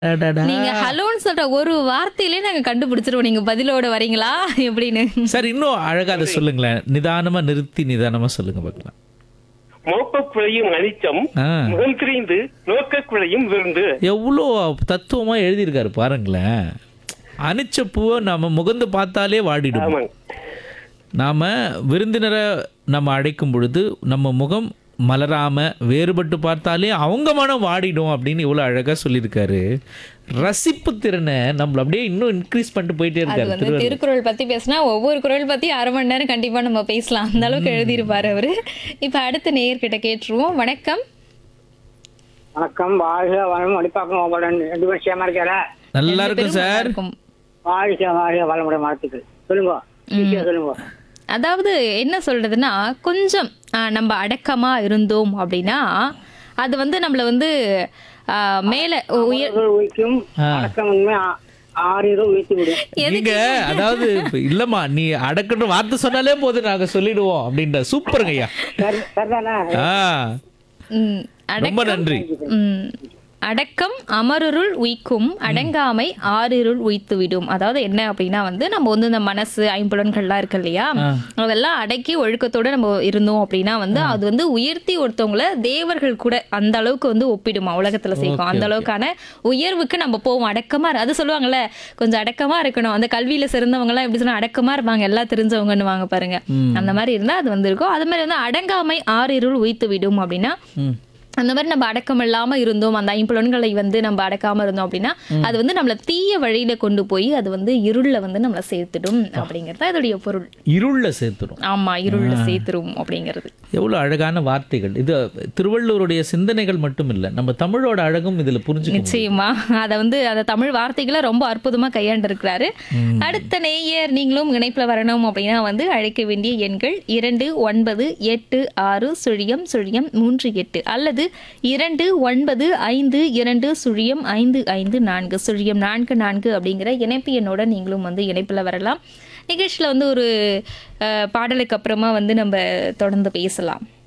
அடடா. நீங்க ஹலோன்னு சொல்ற ஒரு வார்த்தையிலே நாங்க கண்டுபிடிச்சிருவோம் நீங்க பதிலோட வரீங்களா எப்படின்னு சார் இன்னும் அழகா அதை சொல்லுங்களேன் நிதானமா நிறுத்தி நிதானமா சொல்லுங்க பார்க்கலாம் மோப்பக்குழையும் அனிச்சம் ஆ. முகம் திரிந்து நோக்கக்குழையும் விருந்து எவ்வளோ தத்துவமா எழுதியிருக்காரு பாருங்களேன் அனிச்ச பூவை நாம முகந்து பார்த்தாலே வாடிடும் ஆமாங்க நாம விருந்தினரை நம்ம அழைக்கும் பொழுது நம்ம முகம் மலராம வேறுபட்டு பார்த்தாலே அவங்க மனம் வாடிடும் அப்படின்னு இவ்வளோ அழகா சொல்லியிருக்காரு ரசிப்பு திறனை நம்மள அப்படியே இன்னும் இன்க்ரீஸ் பண்ணிட்டு போயிட்டே அது இருக்காரு வந்து திருவள்ளுவர் திருக்குறள் பத்தி பேசினா ஒவ்வொரு குறள் பத்தி அரை மணி நேரம் கண்டிப்பா நம்ம பேசலாம் அந்த அளவுக்கு எழுதியிருப்பாரு அவரு இப்ப அடுத்த நேயர்கிட்ட கேட்டுருவோம் வணக்கம் வணக்கம் வாழ்க வளம் அடிப்பாக்கம் உங்களுடன் ரெண்டு பேரும் சேமா இருக்காரா நல்லா ரெண்டு இருக்கும் பேரும் நல்லா சார் இருக்கும். வாழ்க வாழ்க வளமுடைய வாழ்த்துக்கள் சொல்லுங்க ஈஸியா சொல்லுங்க அதாவது என்ன சொல்றதுன்னா கொஞ்சம் ஆ, நம்ம அடக்கமா இருந்தோம் அப்படின்னா அது வந்து நம்மள வந்து ஆ, மேல உயர் உயர்கள் உயிக்கும் அடக்கம் உண்மை ஆ- ஆறிரும் உயிர்த்து விடும் நீங்க அதாவது இப்ப இல்லம்மா நீ அடக்கணும் வார்த்தை சொன்னாலே போதும் நாங்க சொல்லிடுவோம் அப்படின்ற சூப்பருங்க ஐயா சரி சரிதானே ஆ ம், ரொம்ப நன்றி ம். அடக்கம் அமருருள் உய்க்கும் அடங்காமை ஆறிருள் உய்த்து விடும் அதாவது என்ன அப்படின்னா வந்து நம்ம வந்து இந்த மனசு ஐம்புலன்கள்லாம் இருக்கு இல்லையா அதெல்லாம் அடக்கி ஒழுக்கத்தோட நம்ம இருந்தோம் அப்படின்னா வந்து அது வந்து உயர்த்தி ஒருத்தவங்கள தேவர்கள் கூட அந்த அளவுக்கு வந்து ஒப்பிடுமா உலகத்துல சேர்க்கும் அந்த அளவுக்கான உயர்வுக்கு நம்ம போவோம் அடக்கமா இரு- அது சொல்லுவாங்கல்ல கொஞ்சம் அடக்கமா இருக்கணும் அந்த கல்வியில சிறந்தவங்க எல்லாம் எப்படி சொன்னா அடக்கமா இருப்பாங்க எல்லாம் தெரிஞ்சவங்கன்னு வாங்க பாருங்க அந்த மாதிரி இருந்தா அது வந்து இருக்கும் அது மாதிரி வந்து அடங்காமை ஆறிருள் உய்த்து விடும் அப்படின்னா ம். அந்த மாதிரி நம்ம அடக்கம் இல்லாம இருந்தோம் அந்த ஐம்புலன்களை வந்து நம்ம அடக்காம இருந்தோம் அப்படின்னா அது வந்து நம்மள தீய வழியில கொண்டு போய் அது வந்து இருள்ல வந்து நம்மள சேர்த்துடும் அப்படிங்கறது தான் இதோடைய பொருள் இருள்ல சேர்த்துரும் ஆமா இருள்ல சேர்த்துரும் அப்படிங்கிறது எவ்வளவு அழகான வார்த்தைகள் இது திருவள்ளுவருடைய சிந்தனைகள் மட்டும் இல்ல நம்ம தமிழோட அழகும் இதுல புரிஞ்சுக்க முடியும். நிச்சயமா அத வந்து அந்த தமிழ் வார்த்தைகளை ரொம்ப அற்புதமா கையாண்டிருக்கிறாரு அடுத்த நேயர் நீங்களும் இணைப்புல வரணும் அப்படின்னா வந்து அழைக்க வேண்டிய எண்கள் இரண்டு ஒன்பது எட்டு ஆறு சுழியம் சுழியம் மூன்று எட்டு அல்லது இரண்டு ஒன்பது ஐந்து இரண்டு சுழியம் ஐந்து ஐந்து நான்கு சுழியம் நான்கு நான்கு அப்படிங்கிற இணைப்பு எண்ணோட நீங்களும் வந்து இணைப்புல வரலாம் நிகழ்ச்சியில வந்து ஒரு அஹ், பாடலுக்கு அப்புறமா வந்து நம்ம தொடர்ந்து பேசலாம்